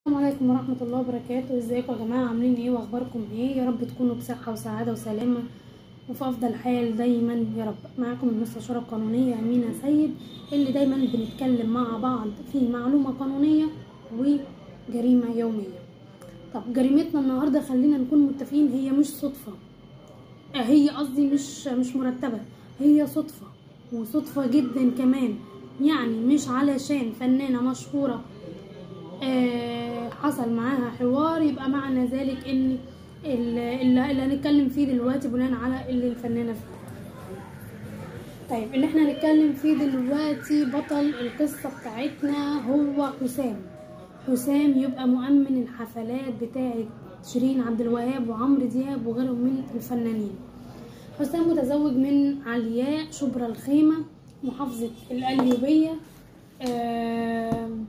السلام عليكم ورحمة الله وبركاته ازيكم يا جماعة عاملين ايه واخباركم ايه يا رب تكونوا بصحة وسعادة وسلامة وفي افضل حال دايما يا رب معاكم المستشارة القانونية امينة سيد اللي دايما بنتكلم مع بعض في معلومة قانونية وجريمة يومية طب جريمتنا النهاردة خلينا نكون متفقين هي مش صدفة آه، هي قصدي مش مش مرتبة هي صدفة وصدفة جدا كمان يعني مش علشان فنانة مشهورة آه، حصل معاها حوار يبقى معنى ذلك ان ال- اللي اللي هنتكلم فيه دلوقتي بناء على اللي الفنانة فيه طيب اللي احنا هنتكلم فيه دلوقتي بطل القصة بتاعتنا هو حسام حسام يبقى مؤمن الحفلات بتاعت شيرين عبد الوهاب وعمرو دياب وغيرهم من الفنانين حسام متزوج من علياء شبرا الخيمة محافظة القليوبية آم،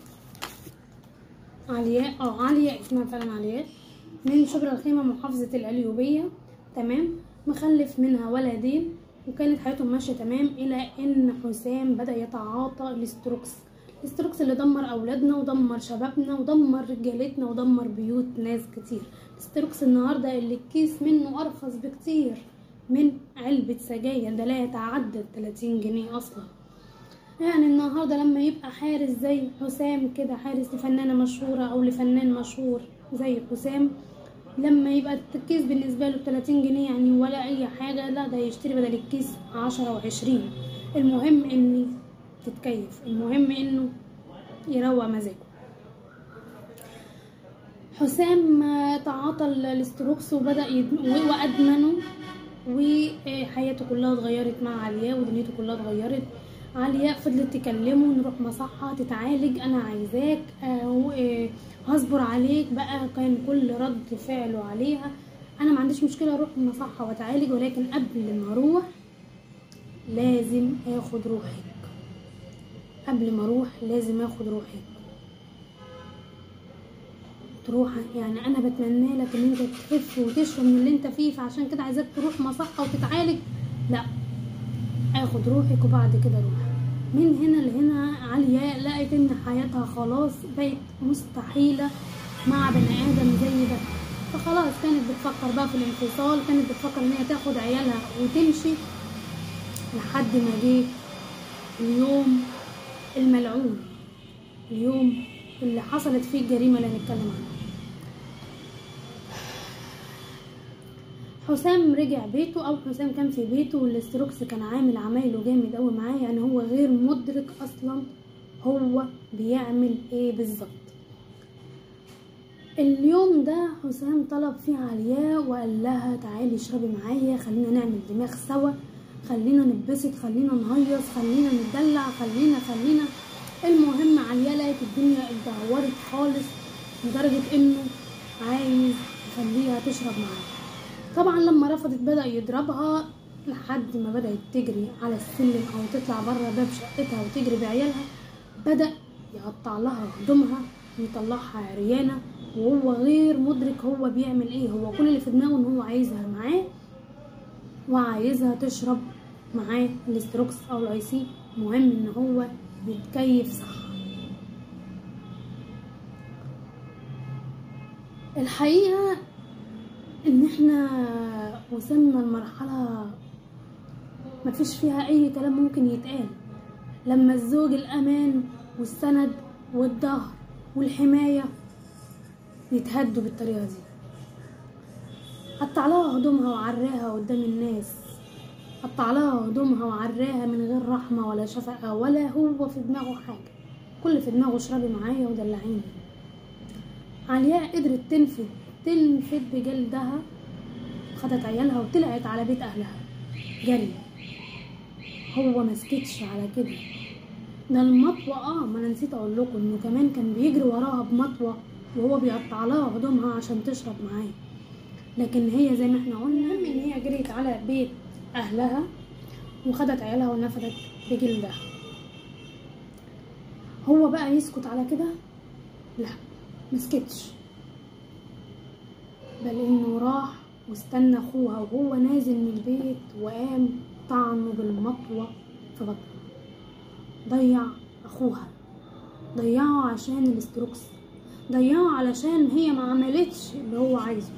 علياء اه علياء اسمها فعلا علياء من شبرا الخيمة محافظة القليوبية تمام مخلف منها ولدين وكانت حياتهم ماشية تمام إلى إن حسام بدأ يتعاطى الاستروكس الاستروكس اللي دمر أولادنا ودمر شبابنا ودمر رجالتنا ودمر بيوت ناس كتير الاستروكس النهاردة اللي الكيس منه أرخص بكتير من علبة سجاير ده لا يتعدى 30 جنيه أصلا يعني النهارده لما يبقى حارس زي حسام كده حارس لفنانة مشهورة أو لفنان مشهور زي حسام لما يبقى الكيس بالنسبة له 30 جنيه يعني ولا أي حاجة لا ده يشتري بدل الكيس عشرة وعشرين المهم إن تتكيف المهم إنه يروق مزاجه حسام آه، تعاطى ال- الاستروكس وبدأ يد... و- وأدمنه وحياته كلها اتغيرت مع علياء ودنيته كلها اتغيرت علياء فضلت تكلمه نروح مصحة تتعالج أنا عايزاك آه، و- آه، هصبر عليك بقى كان كل رد فعله عليها أنا ما عنديش مشكلة أروح المصحة وأتعالج ولكن قبل ما أروح لازم آخد روحك قبل ما أروح لازم آخد روحك تروح يعني انا بتمنى لك ان انت تخف وتشفى من اللي انت فيه فعشان كده عايزاك تروح مصحة وتتعالج لا اخد روحك وبعد كده روح من هنا لهنا علياء لقت ان حياتها خلاص بقت مستحيلة مع بني ادم زي ده فخلاص كانت بتفكر بقى في الانفصال كانت بتفكر ان هي تاخد عيالها وتمشي لحد ما جه اليوم الملعون اليوم اللي حصلت فيه الجريمة اللي هنتكلم عنها حسام رجع بيته او حسام كان في بيته والاستروكس كان عامل عمايله جامد قوي معاه يعني هو غير مدرك اصلا هو بيعمل ايه بالظبط اليوم ده حسام طلب فيه علياء وقال لها تعالي اشربي معايا خلينا نعمل دماغ سوا خلينا نتبسط خلينا نهيص خلينا نتدلع خلينا خلينا المهم علياء لقت الدنيا اتدهورت خالص لدرجة انه عايز يخليها تشرب معاه طبعا لما رفضت بدأ يضربها لحد ما بدأت تجري على السلم او تطلع بره باب شقتها وتجري بعيالها بدأ يقطع لها هدومها ويطلعها عريانة وهو غير مدرك هو بيعمل ايه هو كل اللي في دماغه ان هو عايزها معاه وعايزها تشرب معاه الاستروكس او الاي سي مهم ان هو بيتكيف صح الحقيقة ان احنا وصلنا لمرحلة مفيش فيها اي كلام ممكن يتقال لما الزوج الامان والسند والظهر والحماية يتهدوا بالطريقة دي قطع لها هدومها وعراها قدام الناس قطع لها هدومها وعراها من غير رحمة ولا شفقة ولا هو في دماغه حاجة كل في دماغه اشربي معايا ودلعيني علياء قدرت تنفد تنفد بجلدها خدت عيالها وطلعت على بيت اهلها جري هو مسكتش على كده ده المطوة اه ما انا نسيت اقول لكم انه كمان كان بيجري وراها بمطوة وهو بيقطع لها هدومها عشان تشرب معاه لكن هي زي ما احنا قلنا ان هي جريت على بيت اهلها وخدت عيالها ونفدت بجلدها هو بقى يسكت على كده لا مسكتش بل انه راح واستنى اخوها وهو نازل من البيت وقام طعنه بالمطوة في بطنه ضيع اخوها ضيعه عشان الاستروكس ضيعه علشان هي ما عملتش اللي هو عايزه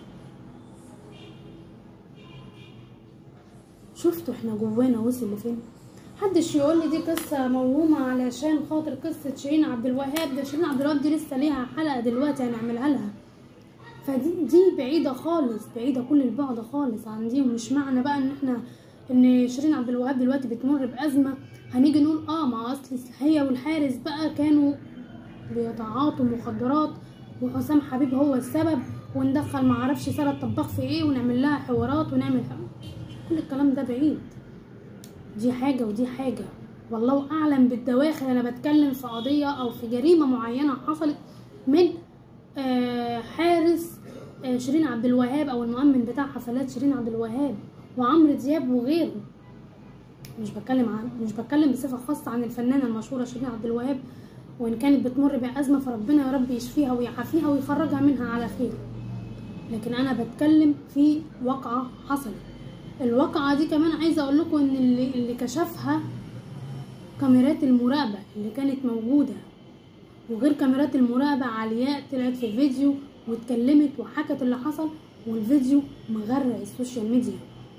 شفتوا احنا جوانا وصل لفين محدش يقول لي دي قصة موهومة علشان خاطر قصة شيرين عبد الوهاب ده شيرين عبد الوهاب دي لسه ليها حلقة دلوقتي هنعملها لها فدي دي بعيدة خالص بعيدة كل البعد خالص عن دي ومش معنى بقى ان احنا ان شيرين عبد الوهاب دلوقتي بتمر بأزمة هنيجي نقول اه ما اصل هي والحارس بقى كانوا بيتعاطوا مخدرات وحسام حبيب هو السبب وندخل معرفش سارة طباخ في ايه ونعمل لها حوارات ونعمل كل الكلام ده بعيد دي حاجة ودي حاجة والله أعلم بالدواخل أنا بتكلم في قضية أو في جريمة معينة حصلت من آه حارس آه شيرين عبد الوهاب أو المؤمن بتاع حفلات شيرين عبد الوهاب وعمرو دياب وغيره مش بتكلم عن مش بتكلم بصفة خاصة عن الفنانة المشهورة شيرين عبد الوهاب وإن كانت بتمر بأزمة فربنا يا رب يشفيها ويعافيها ويخرجها منها على خير لكن أنا بتكلم في واقعة حصلت الواقعة دي كمان عايزة اقول لكم ان اللي, اللي كشفها كاميرات المراقبة اللي كانت موجودة وغير كاميرات المراقبة علياء طلعت في فيديو واتكلمت وحكت اللي حصل والفيديو مغرق السوشيال ميديا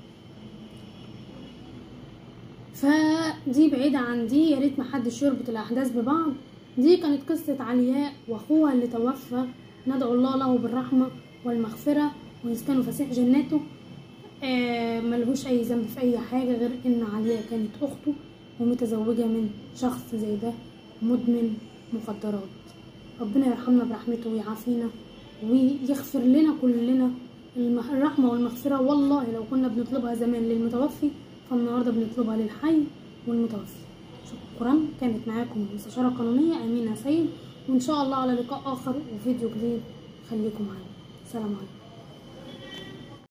فدي بعيدة عن دي يا ريت محدش يربط الأحداث ببعض دي كانت قصة علياء وأخوها اللي توفى ندعو الله له بالرحمة والمغفرة ويسكنوا فسيح جناته آه ملهوش اي ذنب في اي حاجة غير ان عليا كانت اخته ومتزوجة من شخص زي ده مدمن مخدرات ربنا يرحمنا برحمته ويعافينا ويغفر لنا كلنا الرحمة والمغفرة والله لو كنا بنطلبها زمان للمتوفي فالنهاردة بنطلبها للحي والمتوفي شكرا كانت معاكم مستشارة قانونية أمينة سيد وإن شاء الله على لقاء آخر وفيديو جديد خليكم معانا سلام عليكم